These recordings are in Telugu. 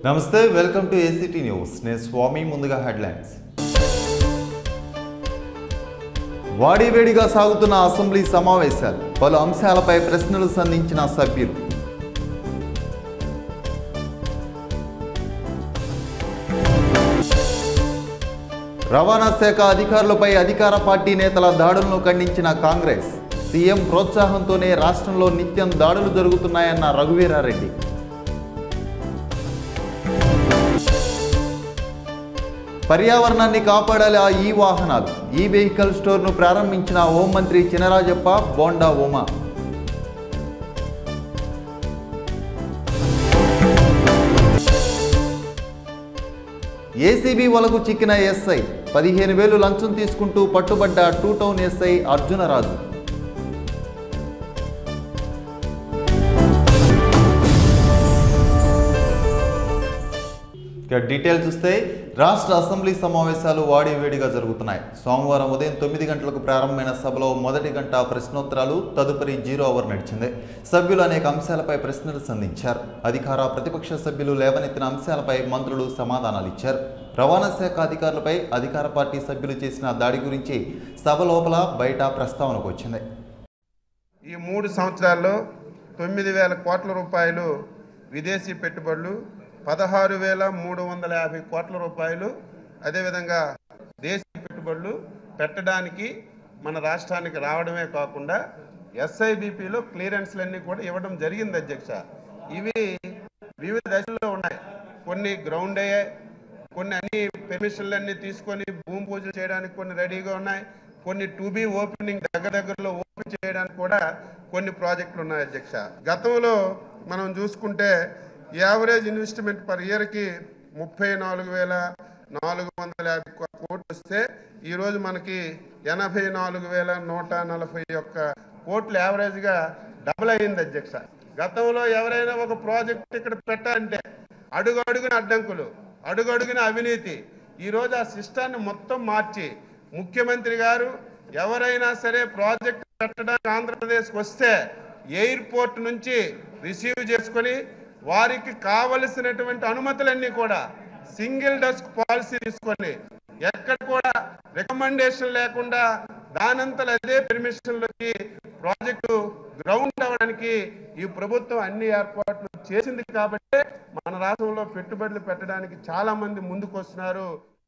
నమస్తే వెల్కమ్ టు ఏసీటీ న్యూస్ నేను స్వామి ముందుగా హెడ్లైన్స్ వాడివేడిగా సాగుతున్న అసెంబ్లీ సమావేశాలు పలు అంశాలపై ప్రశ్నలు సంధించిన సభ్యులు రవాణా శాఖ అధికారులపై అధికార పార్టీ నేతల దాడులను ఖండించిన కాంగ్రెస్ సీఎం ప్రోత్సాహంతోనే రాష్ట్రంలో నిత్యం దాడులు జరుగుతున్నాయన్న రఘువీరారెడ్డి పర్యావరణాన్ని కాపాడాలి ఆ ఈ వాహనాలు ఈ వెహికల్ స్టోర్ను ప్రారంభించిన హోంమంత్రి చినరాజప్ప బోండా ఉమా ఏసీబీ వలకు చిక్కిన ఎస్ఐ పదిహేను వేలు లంచం తీసుకుంటూ పట్టుబడ్డ టూ టౌన్ ఎస్ఐ అర్జునరాజు ఇక డీటెయిల్ చూస్తే రాష్ట్ర అసెంబ్లీ సమావేశాలు వాడివేడిగా జరుగుతున్నాయి సోమవారం ఉదయం తొమ్మిది గంటలకు ప్రారంభమైన సభలో మొదటి గంట ప్రశ్నోత్తరాలు తదుపరి జీరో అవర్ నడిచింది సభ్యులు అనేక అంశాలపై ప్రశ్నలు సంధించారు అధికార ప్రతిపక్ష సభ్యులు లేవనెత్తిన అంశాలపై మంత్రులు సమాధానాలు ఇచ్చారు రవాణా శాఖ అధికారులపై అధికార పార్టీ సభ్యులు చేసిన దాడి గురించి సభ లోపల బయట ప్రస్తావనకు వచ్చింది ఈ మూడు సంవత్సరాల్లో తొమ్మిది వేల కోట్ల రూపాయలు విదేశీ పెట్టుబడులు పదహారు వేల మూడు వందల యాభై కోట్ల రూపాయలు అదేవిధంగా దేశీయ పెట్టుబడులు పెట్టడానికి మన రాష్ట్రానికి రావడమే కాకుండా ఎస్ఐబిపిలో క్లియరెన్స్లన్నీ కూడా ఇవ్వడం జరిగింది అధ్యక్ష ఇవి వివిధ దశల్లో ఉన్నాయి కొన్ని గ్రౌండ్ అయ్యాయి కొన్ని అన్ని పెర్మిషన్లు అన్ని తీసుకొని భూమి పూజలు చేయడానికి కొన్ని రెడీగా ఉన్నాయి కొన్ని టు బి ఓపెనింగ్ దగ్గర దగ్గరలో ఓపెన్ చేయడానికి కూడా కొన్ని ప్రాజెక్టులు ఉన్నాయి అధ్యక్ష గతంలో మనం చూసుకుంటే యావరేజ్ ఇన్వెస్ట్మెంట్ పర్ ఇయర్కి ముప్పై నాలుగు వేల నాలుగు వందల యాభై కో- కోట్లు వస్తే ఈరోజు మనకి ఎనభై నాలుగు వేల నూట నలభై ఒక్క కోట్లు యావరేజ్గా డబుల్ అయింది అధ్యక్ష గతంలో ఎవరైనా ఒక ప్రాజెక్ట్ ఇక్కడ పెట్టాలంటే అడుగు అడుగున అడ్డంకులు అడుగు అడుగున అవినీతి ఈరోజు ఆ సిస్టాన్ని మొత్తం మార్చి ముఖ్యమంత్రి గారు ఎవరైనా సరే ప్రాజెక్ట్ పెట్టడానికి ఆంధ్రప్రదేశ్కి వస్తే ఎయిర్పోర్ట్ నుంచి రిసీవ్ చేసుకొని వారికి కావలసినటువంటి అనుమతులన్నీ కూడా సింగిల్ డెస్క్ పాలసీ తీసుకొని ఎక్కడ కూడా రికమెండేషన్ లేకుండా దానంతలు అదే పెర్మిషన్లోకి ప్రాజెక్టు గ్రౌండ్ అవ్వడానికి ఈ ప్రభుత్వం అన్ని ఏర్పాట్లు చేసింది కాబట్టి మన రాష్ట్రంలో పెట్టుబడులు పెట్టడానికి చాలా మంది ముందుకు వస్తున్నారు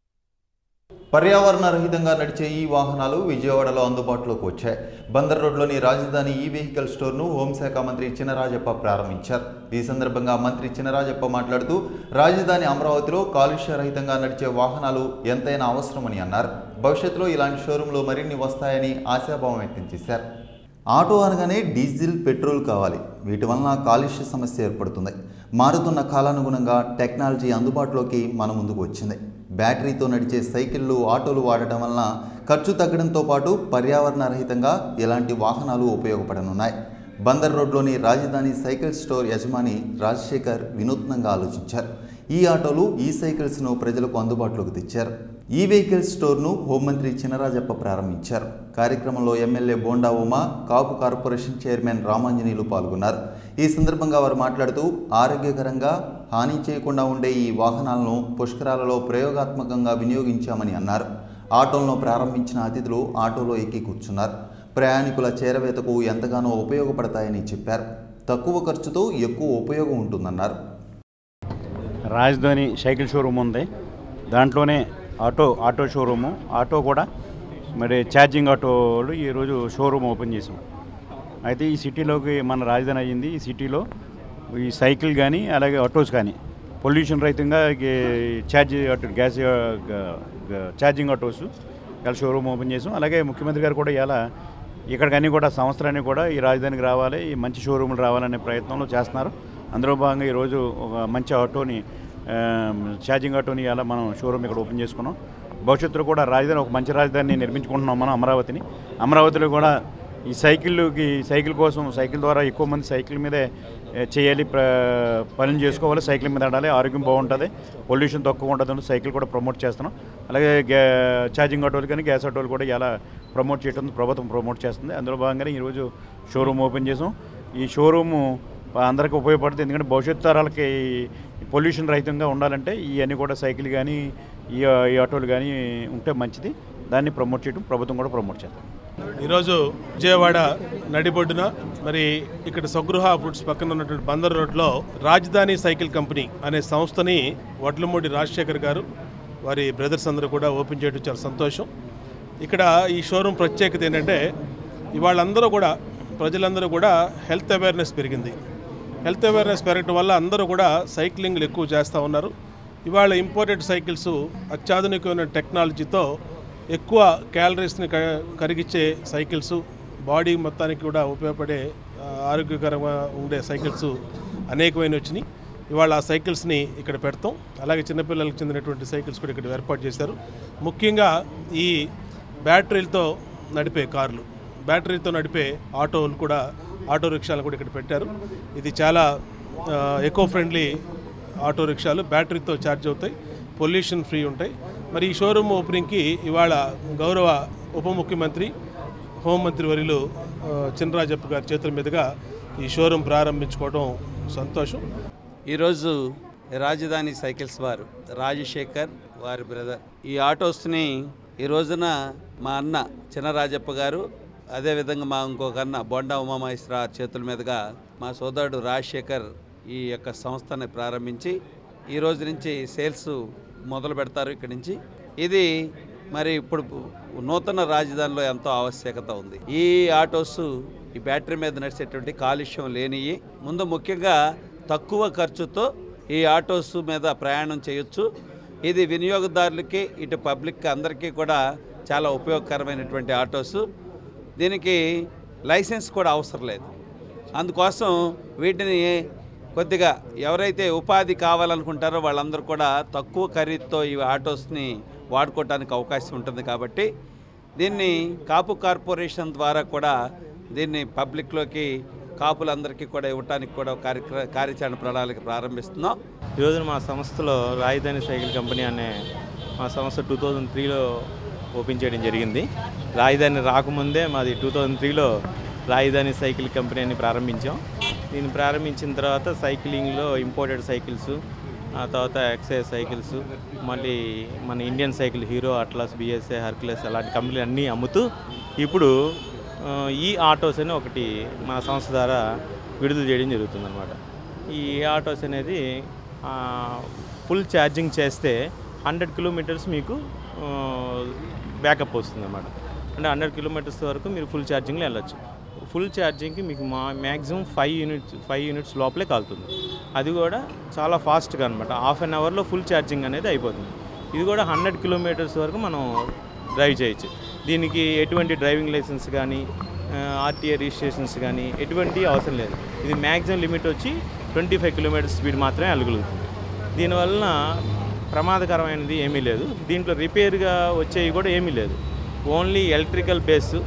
పర్యావరణ రహితంగా నడిచే ఈ వాహనాలు విజయవాడలో అందుబాటులోకి వచ్చాయి బందర్ రోడ్లోని రాజధాని ఈ వెహికల్ స్టోర్ను హోంశాఖ మంత్రి చినరాజప్ప ప్రారంభించారు ఈ సందర్భంగా మంత్రి చినరాజప్ప మాట్లాడుతూ రాజధాని అమరావతిలో కాలుష్య రహితంగా నడిచే వాహనాలు ఎంతైనా అవసరమని అన్నారు భవిష్యత్తులో ఇలాంటి షోరూంలు మరిన్ని వస్తాయని ఆశాభావం వ్యక్తం చేశారు ఆటో అనగానే డీజిల్ పెట్రోల్ కావాలి వీటి వలన కాలుష్య సమస్య ఏర్పడుతుంది మారుతున్న కాలానుగుణంగా టెక్నాలజీ అందుబాటులోకి మన ముందుకు వచ్చింది బ్యాటరీతో నడిచే సైకిళ్ళు ఆటోలు వాడటం వలన ఖర్చు తగ్గడంతో పాటు పర్యావరణ రహితంగా ఇలాంటి వాహనాలు ఉపయోగపడనున్నాయి బందర్ రోడ్లోని రాజధాని సైకిల్ స్టోర్ యజమాని రాజశేఖర్ వినూత్నంగా ఆలోచించారు ఈ ఆటోలు ఈ సైకిల్స్ను ప్రజలకు అందుబాటులోకి తెచ్చారు ఈ వెహికల్ స్టోర్ను హోంమంత్రి చినరాజప్ప ప్రారంభించారు కార్యక్రమంలో MLA Bonda Uma Kapu corporation chairman Ramanjaneyulu పాల్గొన్నారు ఈ సందర్భంగా వారు మాట్లాడుతూ ఆరోగ్యకరంగా హాని చేయకుండా ఉండే ఈ వాహనాలను పుష్కరాలలో ప్రయోగాత్మకంగా వినియోగించామని అన్నారు ఆటోలను ప్రారంభించిన అతిథులు ఆటోలో ఎక్కి కూర్చున్నారు ప్రయాణికుల చేరవేతకు ఎంతగానో ఉపయోగపడతాయని చెప్పారు తక్కువ ఖర్చుతో ఎక్కువ ఉపయోగం ఉంటుందన్నారు రాజధాని సైకిల్ షోరూమ్ ఉంది దాంట్లోనే ఆటో ఆటో షోరూము ఆటో కూడా మరి ఛార్జింగ్ ఆటోలు ఈరోజు షోరూమ్ ఓపెన్ చేసాం అయితే ఈ సిటీలోకి మన రాజధాని అయ్యింది ఈ సిటీలో ఈ సైకిల్ కానీ అలాగే ఆటోస్ కానీ పొల్యూషన్ రహితంగా ఈ ఛార్జ్ ఆటో గ్యాస్ ఆ, గ- గ- ఛార్జింగ్ ఆటోస్ ఇలా షోరూమ్ ఓపెన్ చేసాం అలాగే ముఖ్యమంత్రి గారు కూడా ఇలా ఇక్కడికన్నీ కూడా సంవత్సరాన్ని కూడా ఈ రాజధానికి రావాలి ఈ మంచి షోరూములు రావాలనే ప్రయత్నంలో చేస్తున్నారు అందులో భాగంగా ఈరోజు ఒక మంచి ఆటోని ఆ, ఛార్జింగ్ ఆటోని ఇలా మనం షోరూమ్ ఇక్కడ ఓపెన్ చేసుకున్నాం భవిష్యత్తులో కూడా రాజధాని ఒక మంచి రాజధానిని నిర్మించుకుంటున్నాం మనం అమరావతిని అమరావతిలో కూడా ఈ సైకిళ్ళకి సైకిల్ కోసం సైకిల్ ద్వారా ఎక్కువ మంది సైకిల్ మీదే ఏ, చేయాలి ప్ర పనులు చేసుకోవాలి సైకిల్ మీద ఆడాలి ఆరోగ్యం బాగుంటుంది పొల్యూషన్ తక్కువ ఉంటుంది సైకిల్ కూడా ప్రమోట్ చేస్తున్నాం అలాగే గ్యా ఛార్జింగ్ ఆటోలు కానీ గ్యాస్ ఆటోలు కూడా ఇలా ప్రమోట్ చేయడం ప్రభుత్వం ప్రమోట్ చేస్తుంది అందులో భాగంగానే ఈరోజు షోరూమ్ ఓపెన్ చేసాం ఈ షోరూము అందరికీ ఉపయోగపడుతుంది ఎందుకంటే భవిష్యత్ తరాలకి పొల్యూషన్ రహితంగా ఉండాలంటే ఇవన్నీ కూడా సైకిల్ కానీ ఈ ఈ ఆటోలు కానీ ఉంటే మంచిది దాన్ని ప్రమోట్ చేయడం ప్రభుత్వం కూడా ప్రమోట్ చేద్దాం ఈరోజు విజయవాడ నడిబొడ్డున మరి ఇక్కడ స్వగృహ ఫుడ్స్ పక్కన ఉన్నటువంటి బందర్ రోడ్లో రాజధాని సైకిల్ కంపెనీ అనే సంస్థని వడ్లమూడి రాజశేఖర్ గారు వారి బ్రదర్స్ అందరూ కూడా ఓపెన్ చేయడం చాలా సంతోషం ఇక్కడ ఈ షోరూమ్ ప్రత్యేకత ఏంటంటే ఇవాళ అందరూ కూడా ప్రజలందరూ కూడా హెల్త్ అవేర్నెస్ పెరిగింది హెల్త్ అవేర్నెస్ పెరగడం వల్ల అందరూ కూడా సైక్లింగ్లు ఎక్కువ చేస్తూ ఉన్నారు ఇవాళ ఇంపోర్టెడ్ సైకిల్స్ అత్యాధునికమైన టెక్నాలజీతో ఎక్కువ క్యాలరీస్ని క- కరిగించే సైకిల్స్ బాడీ మొత్తానికి కూడా ఉపయోగపడే ఆ, ఆరోగ్యకరంగా ఉండే సైకిల్స్ అనేకమైన వచ్చినాయి ఇవాళ ఆ సైకిల్స్ని ఇక్కడ పెడతాం అలాగే చిన్నపిల్లలకు చెందినటువంటి సైకిల్స్ కూడా ఇక్కడ ఏర్పాటు చేశారు ముఖ్యంగా ఈ బ్యాటరీలతో నడిపే కార్లు బ్యాటరీతో నడిపే ఆటోలు కూడా ఆటో రిక్షాలు కూడా ఇక్కడ పెట్టారు ఇది చాలా ఎకో ఫ్రెండ్లీ ఆటో రిక్షాలు బ్యాటరీతో ఛార్జ్ అవుతాయి పొల్యూషన్ ఫ్రీ ఉంటాయి మరి ఈ షోరూమ్ ఓపెనింగ్కి ఇవాళ గౌరవ ఉప ముఖ్యమంత్రి హోంమంత్రి వర్యులు ఆ, చినరాజప్ప గారి చేతుల మీదుగా ఈ షోరూమ్ ప్రారంభించుకోవడం సంతోషం ఈరోజు రాజధాని సైకిల్స్ వారు రాజశేఖర్ వారి బ్రదర్ ఈ ఆటోస్ని ఈ రోజున మా అన్న చినరాజప్ప గారు అదేవిధంగా మా ఇంకొక అన్న బొండా ఉమామహేశ్వర చేతుల మీదుగా మా సోదరుడు రాజశేఖర్ ఈ యొక్క సంస్థని ప్రారంభించి ఈ రోజు నుంచి సేల్స్ మొదలు పెడతారు ఇక్కడి నుంచి ఇది మరి ఇప్పుడు నూతన రాజధానిలో ఎంతో ఆవశ్యకత ఉంది ఈ ఆటోస్ ఈ బ్యాటరీ మీద నడిచేటువంటి కాలుష్యం లేనివి ముందు ముఖ్యంగా తక్కువ ఖర్చుతో ఈ ఆటోస్ మీద ప్రయాణం చేయొచ్చు ఇది వినియోగదారులకి ఇటు పబ్లిక్ అందరికీ కూడా చాలా ఉపయోగకరమైనటువంటి ఆటోస్ దీనికి లైసెన్స్ కూడా అవసరం లేదు అందుకోసం వీటిని కొద్దిగా ఎవరైతే ఉపాధి కావాలనుకుంటారో వాళ్ళందరూ కూడా తక్కువ ఖరీదుతో ఈ ఆటోస్ని వాడుకోవడానికి అవకాశం ఉంటుంది కాబట్టి దీన్ని కాపు కార్పొరేషన్ ద్వారా కూడా దీన్ని పబ్లిక్లోకి కాపులందరికీ కూడా ఇవ్వడానికి కూడా ఒక కార్యక్ర కార్యాచరణ ప్రణాళిక ప్రారంభిస్తున్నాం ఈరోజు మా సంస్థలో రాజధాని సైకిల్ కంపెనీ అనే మా సంస్థ టూ థౌజండ్ త్రీలో ఓపెన్ చేయడం జరిగింది రాజధాని రాకముందే మాది టూ థౌజండ్ త్రీలో రాజధాని సైకిల్ కంపెనీ అని ప్రారంభించాం దీన్ని ప్రారంభించిన తర్వాత సైక్లింగ్లో ఇంపోర్టెడ్ సైకిల్స్ ఆ తర్వాత ఎక్సైజ్ సైకిల్స్ మళ్ళీ మన Indian cycle Hero Atlas BSA Hercules అలాంటి కంపెనీలు అన్నీ అమ్ముతూ ఇప్పుడు ఆ, ఈ ఆటోస్ అని ఒకటి మా సంస్థ ద్వారా విడుదల చేయడం జరుగుతుందన్నమాట ఈ ఆటోస్ అనేది ఆ, ఫుల్ ఛార్జింగ్ చేస్తే హండ్రెడ్ కిలోమీటర్స్ మీకు ఆ, బ్యాకప్ వస్తుంది అన్నమాట అంటే హండ్రెడ్ కిలోమీటర్స్ వరకు మీరు ఫుల్ ఛార్జింగ్లో వెళ్ళొచ్చు ఫుల్ ఛార్జింగ్కి మీకు మా maximum five units five units లోపలే కాలుతుంది అది కూడా చాలా ఫాస్ట్గా అనమాట హాఫ్ అన్ అవర్లో ఫుల్ ఛార్జింగ్ అనేది అయిపోతుంది ఇది కూడా హండ్రెడ్ కిలోమీటర్స్ వరకు మనం డ్రైవ్ చేయొచ్చు దీనికి ఎటువంటి డ్రైవింగ్ లైసెన్స్ కానీ ఆర్టీఏ రిజిస్ట్రేషన్స్ కానీ ఎటువంటి అవసరం లేదు ఇది మ్యాక్సిమం లిమిట్ వచ్చి ట్వంటీ ఫైవ్ కిలోమీటర్స్ స్పీడ్ మాత్రమే వెళ్ళగలుగుతుంది దీనివలన ప్రమాదకరమైనది ఏమీ లేదు దీంట్లో రిపేర్గా వచ్చేవి కూడా ఏమీ లేదు only electrical base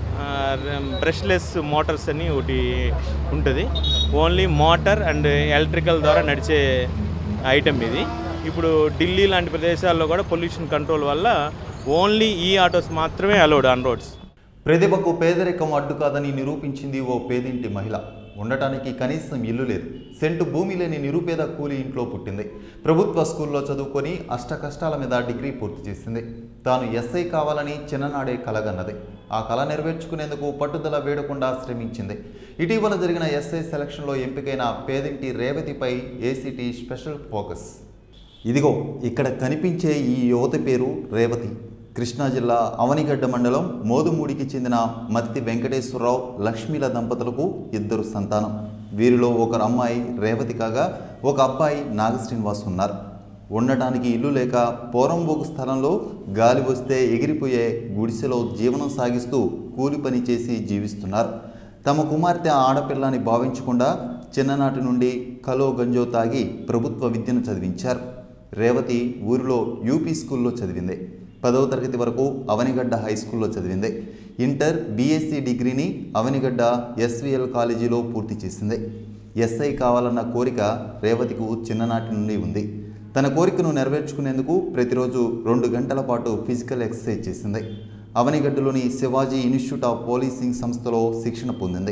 brushless motors అని ఒకటి ఉంటుంది ఓన్లీ మోటార్ అండ్ ఎలక్ట్రికల్ ద్వారా నడిచే ఐటెం ఇది ఇప్పుడు ఢిల్లీ లాంటి ప్రదేశాల్లో కూడా పొల్యూషన్ కంట్రోల్ వల్ల ఓన్లీ ఈ ఆటోస్ మాత్రమే అలౌడ్ ఆన్ రోడ్స్ ప్రతిభకు పేదరికం అడ్డు కాదని నిరూపించింది ఓ పేదింటి మహిళ ఉండటానికి కనీసం ఇల్లు లేదు సెంటు భూమి లేని నిరుపేద కూలి ఇంట్లో పుట్టింది ప్రభుత్వ స్కూల్లో చదువుకొని అష్ట కష్టాల మీద డిగ్రీ పూర్తి చేసింది తాను ఎస్ఐ కావాలని చిన్ననాడే కలగన్నది ఆ కళ నెరవేర్చుకునేందుకు పట్టుదల వేడకుండా శ్రమించింది ఇటీవల జరిగిన ఎస్ఐ సెలక్షన్లో ఎంపికైన పేదింటి రేవతిపై ఏసీటీ స్పెషల్ ఫోకస్ ఇదిగో ఇక్కడ కనిపించే ఈ యువతి పేరు రేవతి కృష్ణా జిల్లా అవనిగడ్డ మండలం మోదుమూడికి చెందిన మత్తి వెంకటేశ్వరరావు లక్ష్మీల దంపతులకు ఇద్దరు సంతానం వీరిలో ఒకరు అమ్మాయి రేవతి కాగా ఒక అబ్బాయి నాగశ్రీనివాస్ ఉన్నారు ఉండటానికి ఇల్లు లేక పోరంబోకు స్థలంలో గాలి వస్తే ఎగిరిపోయే గుడిసెలో జీవనం సాగిస్తూ కూలి పని చేసి జీవిస్తున్నారు తమ కుమార్తె ఆడపిల్లని భావించకుండా చిన్ననాటి నుండి కలో గంజో తాగి ప్రభుత్వ విద్యను చదివించారు రేవతి ఊరిలో యూపీ స్కూల్లో చదివింది పదవ తరగతి వరకు అవనిగడ్డ హై స్కూల్లో చదివింది ఇంటర్ బీఎస్సీ డిగ్రీని అవనిగడ్డ ఎస్విఎల్ కాలేజీలో పూర్తి చేసింది ఎస్ఐ కావాలన్న కోరిక రేవతికు చిన్ననాటి నుండి ఉంది తన కోరికను నెరవేర్చుకునేందుకు ప్రతిరోజు రెండు గంటల పాటు ఫిజికల్ ఎక్సర్సైజ్ చేసింది అవనిగడ్డలోని శివాజీ ఇన్స్టిట్యూట్ ఆఫ్ పోలీసింగ్ సంస్థలో శిక్షణ పొందింది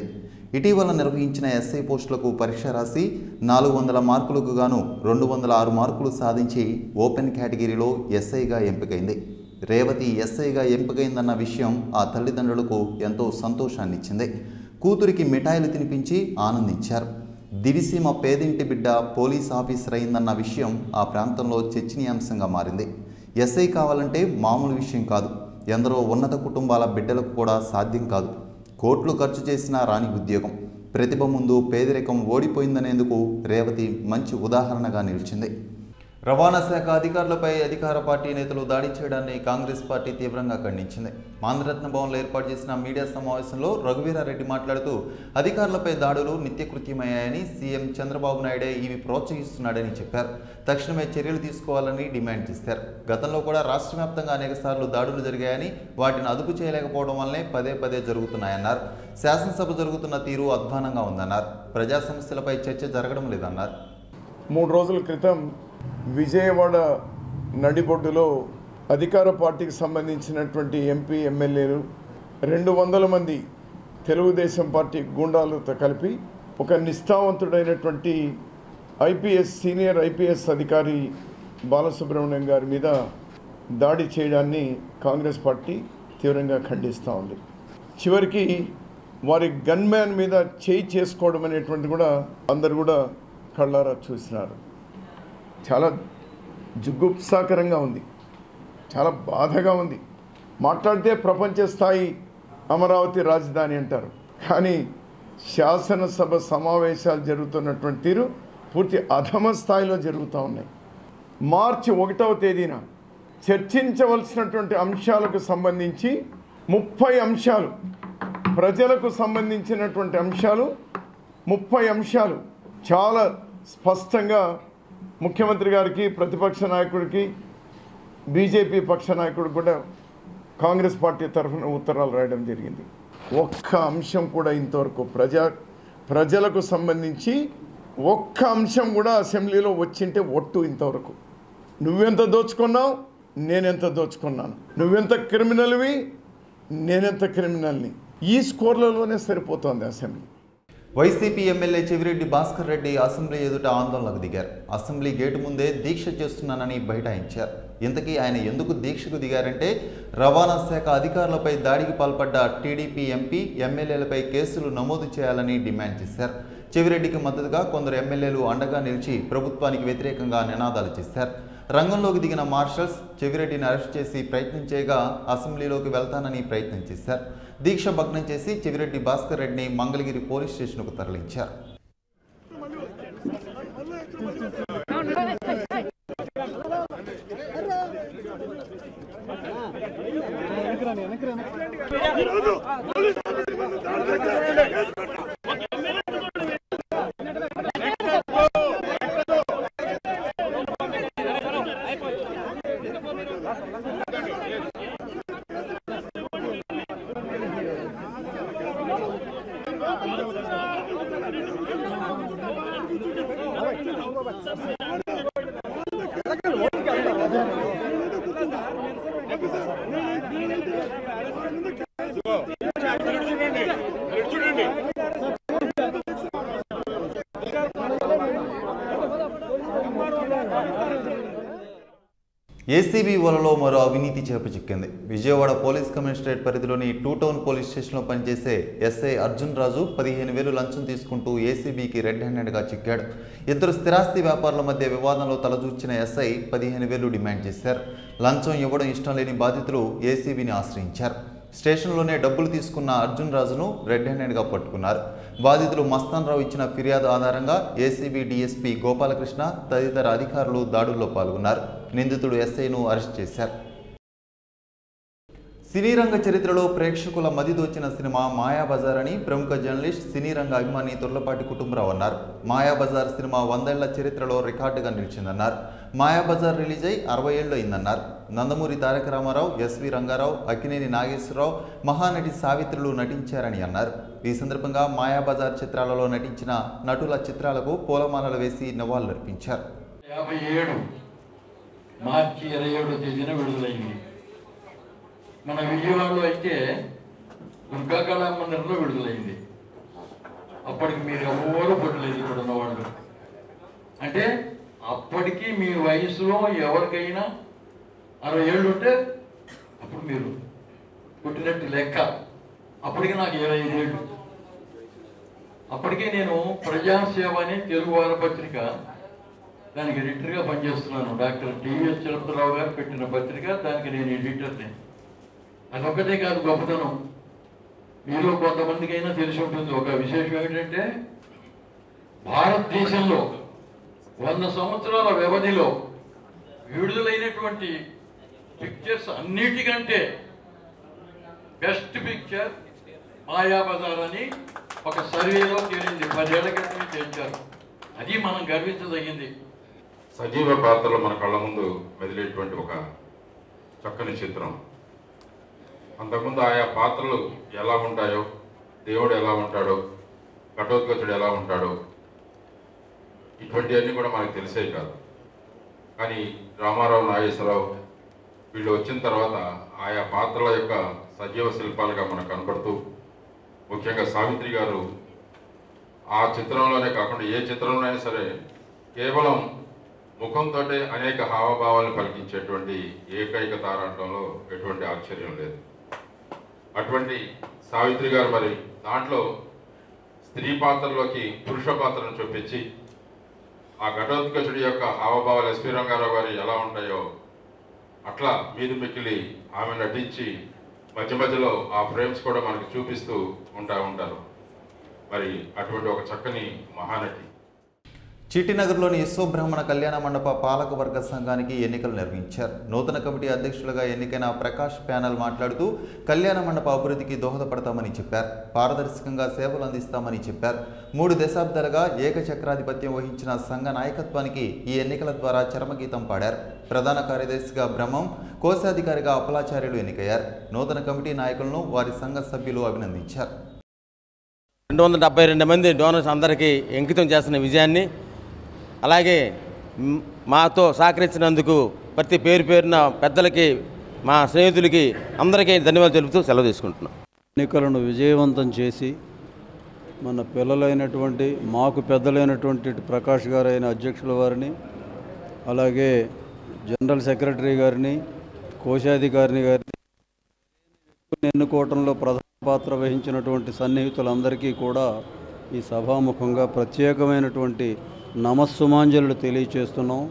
ఇటీవల నిర్వహించిన ఎస్ఐ పోస్టులకు పరీక్ష రాసి నాలుగు వందల మార్కులకు గాను రెండు వందల ఆరు మార్కులు సాధించి ఓపెన్ కేటగిరీలో ఎస్ఐగా ఎంపికైంది రేవతి ఎస్ఐగా ఎంపికైందన్న విషయం ఆ తల్లిదండ్రులకు ఎంతో సంతోషాన్నిచ్చింది కూతురికి మిఠాయిలు తినిపించి ఆనందించారు దివిసీమ పేదింటి బిడ్డ పోలీస్ ఆఫీసర్ అయిందన్న విషయం ఆ ప్రాంతంలో చర్చనీయాంశంగా మారింది ఎస్ఐ కావాలంటే మామూలు విషయం కాదు ఎందరో ఉన్నత కుటుంబాల బిడ్డలకు కూడా సాధ్యం కాదు కోట్లు ఖర్చు చేసినా రాని ఉద్యోగం ప్రతిభ ముందు పేదరికం ఓడిపోయిందనేందుకు రేవతి మంచి ఉదాహరణగా నిలిచింది రవాణా శాఖ అధికారులపై అధికార పార్టీ నేతలు దాడి చేయడాన్ని కాంగ్రెస్ పార్టీ తీవ్రంగా ఖండించింది మాంద్రత్న భవన్లో ఏర్పాటు చేసిన మీడియా సమావేశంలో రఘువీరారెడ్డి మాట్లాడుతూ అధికారులపై దాడులు నిత్యకృత్యమయ్యాయని సీఎం చంద్రబాబు నాయుడే ఇవి ప్రోత్సహిస్తున్నాడని చెప్పారు తక్షణమే చర్యలు తీసుకోవాలని డిమాండ్ చేశారు గతంలో కూడా రాష్ట్ర వ్యాప్తంగా అనేక సార్లు దాడులు జరిగాయని వాటిని అదుపు చేయలేకపోవడం వల్లనే పదే పదే జరుగుతున్నాయన్నారు శాసనసభ జరుగుతున్న తీరు అధ్వానంగా ఉందన్నారు ప్రజా సమస్యలపై చర్చ జరగడం లేదన్నారు మూడు రోజుల క్రితం విజయవాడ నడిబొడ్డులో అధికార పార్టీకి సంబంధించినటువంటి ఎంపీ ఎమ్మెల్యేలు రెండు వందల మంది తెలుగుదేశం పార్టీ గూండాలతో కలిపి ఒక నిష్ఠావంతుడైనటువంటి ఐపీఎస్ సీనియర్ ఐపీఎస్ అధికారి బాలసుబ్రహ్మణ్యం గారి మీద దాడి చేయడాన్ని కాంగ్రెస్ పార్టీ తీవ్రంగా ఖండిస్తూ ఉంది చివరికి వారి గన్మ్యాన్ మీద చేయి చేసుకోవడం అనేటువంటి కూడా అందరు కూడా కళ్ళారా చూసినారు చాలా జుగుప్సాకరంగా ఉంది చాలా బాధగా ఉంది మాట్లాడితే ప్రపంచ స్థాయి అమరావతి రాజధాని అంటారు కానీ శాసనసభ సమావేశాలు జరుగుతున్నటువంటి తీరు పూర్తి అధమ స్థాయిలో జరుగుతూ ఉన్నాయి మార్చి ఒకటవ తేదీన చర్చించవలసినటువంటి అంశాలకు సంబంధించి ముప్పై అంశాలు ప్రజలకు సంబంధించినటువంటి అంశాలు ముప్పై అంశాలు చాలా స్పష్టంగా ముఖ్యమంత్రి గారికి ప్రతిపక్ష నాయకుడికి బీజేపీ పక్ష నాయకుడికి కూడా కాంగ్రెస్ పార్టీ తరఫున ఉత్తరాలు రాయడం జరిగింది ఒక్క అంశం కూడా ఇంతవరకు ప్రజా ప్రజలకు సంబంధించి ఒక్క అంశం కూడా అసెంబ్లీలో వచ్చింటే ఒట్టు ఇంతవరకు నువ్వెంత దోచుకున్నావు నేనెంత దోచుకున్నాను నువ్వెంత క్రిమినల్వి నేనెంత క్రిమినల్ని ఈ స్కోర్లలోనే సరిపోతోంది assembly YCP MLA Chevireddy Bhaskar Reddy assembly ఎదుట ఆందోళనకు దిగారు అసెంబ్లీ గేటు ముందే దీక్ష చేస్తున్నానని బైఠాయించారు ఇంతకీ ఆయన ఎందుకు దీక్షకు దిగారంటే రవాణా శాఖ అధికారులపై దాడికి పాల్పడ్డ టీడీపీ ఎంపీ ఎమ్మెల్యేలపై కేసులు నమోదు చేయాలని డిమాండ్ చేశారు చెవిరెడ్డికి మద్దతుగా కొందరు ఎమ్మెల్యేలు అండగా నిలిచి ప్రభుత్వానికి వ్యతిరేకంగా నినాదాలు చేశారు రంగంలోకి దిగిన మార్షల్స్ చెవిరెడ్డిని అరెస్ట్ చేసి ప్రయత్నం చేయగా అసెంబ్లీలోకి వెళ్తానని ప్రయత్నం చేశారు దీక్ష భగ్నం చేసి చెవిరెడ్డి భాస్కర్ రెడ్డిని మంగళగిరి పోలీస్ స్టేషన్కు తరలించారు ఏసీబీ వలలో మరో అవినీతి చేప చిక్కింది విజయవాడ పోలీస్ కమిషనరేట్ పరిధిలోని టూ టౌన్ పోలీస్ స్టేషన్లో పనిచేసే ఎస్ఐ అర్జున్ రాజు పదిహేను వేలు లంచం తీసుకుంటూ ఏసీబీకి రెడ్ హ్యాండెడ్గా చిక్కాడు ఇద్దరు స్థిరాస్తి వ్యాపారుల మధ్య వివాదంలో తలదూర్చిన ఎస్ఐ పదిహేను వేలు డిమాండ్ చేశారు లంచం ఇవ్వడం ఇష్టం లేని బాధితులు ఏసీబీని ఆశ్రయించారు స్టేషన్లోనే డబ్బులు తీసుకున్న అర్జున్ రాజును రెడ్ హ్యాండెడ్గా పట్టుకున్నారు బాధితులు మస్తాన్ రావు ఇచ్చిన ఫిర్యాదు ఆధారంగా ఏసీబీ డీఎస్పీ గోపాలకృష్ణ తదితర అధికారులు దాడుల్లో పాల్గొన్నారు నిందితుడు ఎస్ఐను అరెస్ట్ చేశారు సినీ రంగ చరిత్రలో ప్రేక్షకుల మది దోచిన సినిమా మాయాబజార్ అని ప్రముఖ జర్నలిస్ట్ సినీ రంగ అభిమాని తుర్లపాటి కుటుంబరావు అన్నారు మాయాబజార్ సినిమా వందేళ్ల చరిత్రలో రికార్డుగా నిలిచిందన్నారు మాయాబజార్ రిలీజ్ అయి అరవై ఏళ్ళు అయిందన్నారు నందమూరి తారక రామారావు ఎస్వి రంగారావు అక్కినేని నాగేశ్వరరావు మహానటి సావిత్రులు నటించారని అన్నారు ఈ సందర్భంగా మాయాబజార్ చిత్రాలలో నటించిన నటుల చిత్రాలకు పూలమాలలు వేసి నివాళులర్పించారు యాభై ఏడు మార్చి ఇరవై ఏడో తేదీన విడుదలైంది మన విజయవాడలో అయితే దుర్గా కళామందిరంలో విడుదలైంది అప్పటికి మీరు ఎవరు పుట్టలేదు ఇక్కడ ఉన్నవాళ్ళు అంటే అప్పటికి మీ వయసులో ఎవరికైనా అరవై ఏళ్ళు ఉంటే అప్పుడు మీరు పుట్టినట్టు లెక్క అప్పటికి నాకు ఇరవై ఐదు ఏళ్ళు అప్పటికే నేను ప్రజాసేవ అనే తెలుగు వారపత్రిక దానికి ఎడిటర్గా పనిచేస్తున్నాను డాక్టర్ టివిఎస్ చలపతిరావు గారు పెట్టిన పత్రిక దానికి నేను ఎడిటర్ని అదొక్కటే కాదు గొప్పతనం మీలో కొంతమందికైనా తెలిసి ఉంటుంది ఒక విశేషం ఏమిటంటే భారతదేశంలో వంద సంవత్సరాల వ్యవధిలో విడుదలైనటువంటి పిక్చర్స్ అన్నిటికంటే బెస్ట్ పిక్చర్ మాయాబజార్ అని ఒక సర్వేలో తేలింది పదేళ్ల క్రితమే తేల్చారు అది మనం గర్వించదగింది సజీవ పాత్రలు మన కళ్ళ ముందు మెదిలేటువంటి ఒక చక్కని చిత్రం అంతకుముందు ఆయా పాత్రలు ఎలా ఉంటాయో దేవుడు ఎలా ఉంటాడో ఘటోత్కచుడు ఎలా ఉంటాడో ఇటువంటివన్నీ కూడా మనకు తెలిసే కాదు కానీ రామారావు నాగేశ్వరరావు వీళ్ళు వచ్చిన తర్వాత ఆయా పాత్రల యొక్క సజీవ శిల్పాలుగా మనకు కనపడుతూ ముఖ్యంగా సావిత్రి గారు ఆ చిత్రంలోనే కాకుండా ఏ చిత్రంలో అయినా సరే కేవలం ముఖంతో అనేక హావభావాలను పలికించేటువంటి ఏకైక తారాటంలో ఎటువంటి ఆశ్చర్యం లేదు అటువంటి సావిత్రి గారు మరి దాంట్లో స్త్రీ పాత్రలోకి పురుష పాత్రను చూపించి ఆ ఘటోత్కచుడి యొక్క హావభావాలు ఎస్పీ రంగారావు గారు ఎలా ఉంటాయో అట్లా మీది మిక్కిలి ఆమె నటించి మధ్య మధ్యలో ఆ ఫ్రేమ్స్ కూడా మనకి చూపిస్తూ ఉంటా ఉంటారు మరి అటువంటి ఒక చక్కని మహానటి చిట్టినగర్లోని యశోబ్రాహ్మణ కళ్యాణ మండప పాలకవర్గ సంఘానికి ఎన్నికలు నిర్వహించారు నూతన కమిటీ అధ్యక్షులుగా ఎన్నికైన ప్రకాష్ ప్యానల్ మాట్లాడుతూ కళ్యాణ మండప అభివృద్ధికి దోహదపడతామని చెప్పారు పారదర్శకంగా సేవలు అందిస్తామని చెప్పారు మూడు దశాబ్దాలుగా ఏకచక్రాధిపత్యం వహించిన సంఘ నాయకత్వానికి ఈ ఎన్నికల ద్వారా చరమగీతం పాడారు ప్రధాన కార్యదర్శిగా బ్రహ్మం కోశాధికారిగా అప్పలాచార్యులు ఎన్నికయ్యారు నూతన కమిటీ నాయకులను వారి సంఘ సభ్యులు అభినందించారు రెండు వందల డెబ్బై రెండు మంది డోనర్స్ అందరికీ అంకితం చేస్తున్న విజయాన్ని అలాగే మ్, మాతో సహకరించినందుకు ప్రతి పేరు పేరున పెద్దలకి మా స్నేహితులకి అందరికీ ధన్యవాదాలు తెలుపుతూ సెలవు తీసుకుంటున్నాం ఎన్నికలను విజయవంతం చేసి మన పిల్లలైనటువంటి మాకు పెద్దలైనటువంటి ఇటు ప్రకాష్ గారు అయిన అధ్యక్షుల వారిని అలాగే జనరల్ సెక్రటరీ గారిని కోశాధికారిని గారిని ఎన్నుకోవటంలో ప్రధాన పాత్ర వహించినటువంటి సన్నిహితులందరికీ కూడా ఈ సభాముఖంగా ప్రత్యేకమైనటువంటి నమస్సుమాంజలు తెలియచేస్తున్నాం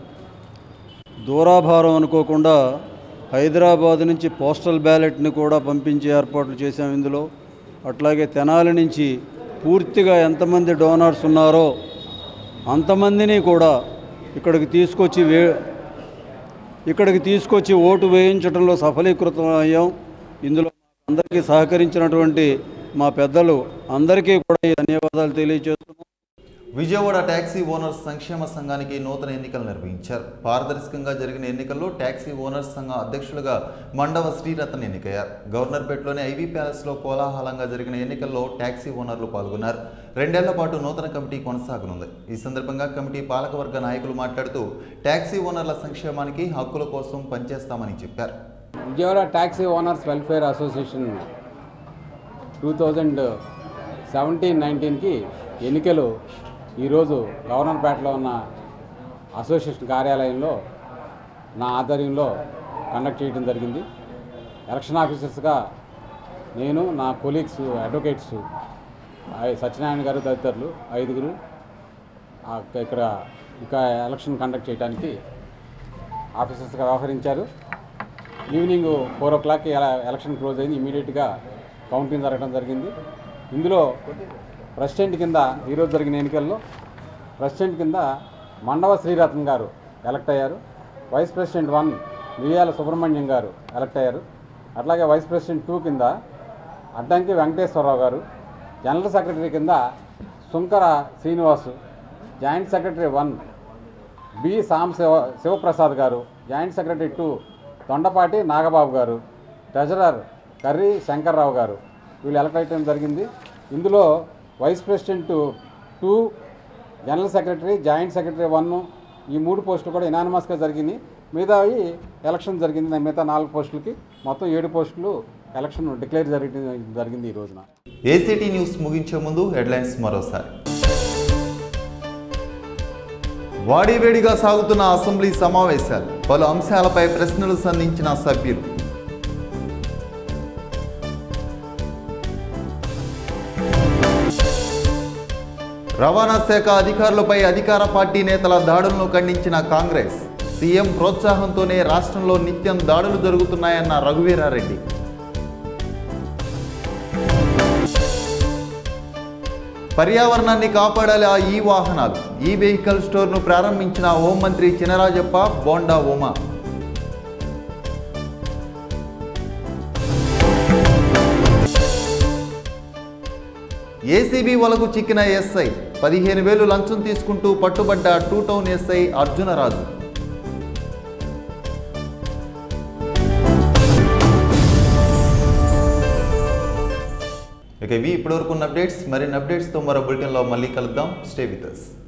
దూరాభారం అనుకోకుండా హైదరాబాద్ నుంచి పోస్టల్ బ్యాలెట్ని కూడా పంపించే ఏర్పాట్లు చేశాం ఇందులో అట్లాగే తెనాలి నుంచి పూర్తిగా ఎంతమంది డోనర్స్ ఉన్నారో అంతమందిని కూడా ఇక్కడికి తీసుకొచ్చి వే ఇక్కడికి తీసుకొచ్చి ఓటు వేయించడంలో సఫలీకృతం అయ్యాం ఇందులో అందరికీ సహకరించినటువంటి మా పెద్దలు అందరికీ కూడా ఈ ధన్యవాదాలు తెలియజేస్తున్నాం విజయవాడ ట్యాక్సీ ఓనర్స్ సంక్షేమ సంఘానికి నూతన ఎన్నికలు నిర్వహించారు పారదర్శకంగా జరిగిన ఎన్నికల్లో ట్యాక్సీ ఓనర్స్ సంఘ అధ్యక్షులుగా మండవ శ్రీరతన్ ఎన్నికయ్యారు గవర్నర్పేటలోని ఐవీ ప్యాలెస్లో కోలాహలంగా జరిగిన ఎన్నికల్లో ట్యాక్సీ ఓనర్లు పాల్గొన్నారు రెండేళ్ల పాటు నూతన కమిటీ కొనసాగనుంది ఈ సందర్భంగా కమిటీ పాలకవర్గ నాయకులు మాట్లాడుతూ ట్యాక్సీ ఓనర్ల సంక్షేమానికి హక్కుల కోసం పనిచేస్తామని చెప్పారు Vijayawada taxi owners welfare association two thousand seventeen నైన్టీన్కి ఎన్నికలు ఈరోజు గవర్నర్పేటలో ఉన్న అసోసియేషన్ కార్యాలయంలో నా ఆధ్వర్యంలో కండక్ట్ చేయడం జరిగింది ఎలక్షన్ ఆఫీసర్స్గా నేను నా కొలీగ్స్ అడ్వకేట్స్ ఐ- సత్యనారాయణ గారు తదితరులు ఐదుగురు ఆ, ఇక్కడ ఇంకా ఎలక్షన్ కండక్ట్ చేయడానికి ఆఫీసర్స్గా వ్యవహరించారు ఈవినింగ్ ఫోర్ ఓ క్లాక్కి ఎల- ఎలక్షన్ క్లోజ్ అయింది ఇమీడియట్గా కౌంటింగ్ జరగడం జరిగింది ఇందులో ప్రెసిడెంట్ కింద ఈరోజు జరిగిన ఎన్నికల్లో ప్రెసిడెంట్ కింద మండవ శ్రీరత్న గారు ఎలక్ట్ అయ్యారు vice president one Viyala Subrahmanyam garu elect అయ్యారు అట్లాగే వైస్ ప్రెసిడెంట్ టూ కింద అడ్డంకి వెంకటేశ్వరరావు గారు జనరల్ సెక్రటరీ కింద Sunkara Srinivasu joint secretary one B సాం Siva Sivaprasad garu joint secretary two Tondapati Nagababu garu treasurer curry Shankarrao గారు వీళ్ళు ఎలక్ట్ అయ్యడం జరిగింది ఇందులో vice president two general secretary joint secretary one ఈ మూడు పోస్టులు కూడా ఇనానిమస్గా జరిగినాయి మిగతావి ఎలక్షన్ జరిగింది మిగతా నాలుగు పోస్టులకి మొత్తం ఏడు పోస్టులు ఎలక్షన్ డిక్లేర్ జరిగి జరిగింది ఈ రోజున ఏసీటీ న్యూస్ ముగించే ముందు హెడ్లైన్స్ మరోసారి వాడివేడిగా సాగుతున్న అసెంబ్లీ సమావేశాలు పలు అంశాలపై ప్రశ్నలు సంధించిన సభ్యులు రవాణా శాఖ అధికారులపై అధికార పార్టీ నేతల దాడులను ఖండించిన కాంగ్రెస్ సీఎం ప్రోత్సాహంతోనే రాష్ట్రంలో నిత్యం దాడులు జరుగుతున్నాయన్న రఘువీరారెడ్డి పర్యావరణాన్ని కాపాడాలి ఆ ఈ వాహనాలు ఈ వెహికల్ స్టోర్ను ప్రారంభించిన హోంమంత్రి చినరాజప్ప బోండా ఉమా ఏసీబీ వలకు చిక్కిన ఎస్ఐ పదిహేను వేలు లంచం తీసుకుంటూ పట్టుబడ్డ టూ టౌన్ ఎస్ఐ అర్జునరాజు ఇక ఇవి ఇప్పటివరకు ఉన్న అప్డేట్స్ మరిన్ని అప్డేట్స్తో మరో బులెటిన్లో మళ్ళీ కలుద్దాం స్టే విత్ అస్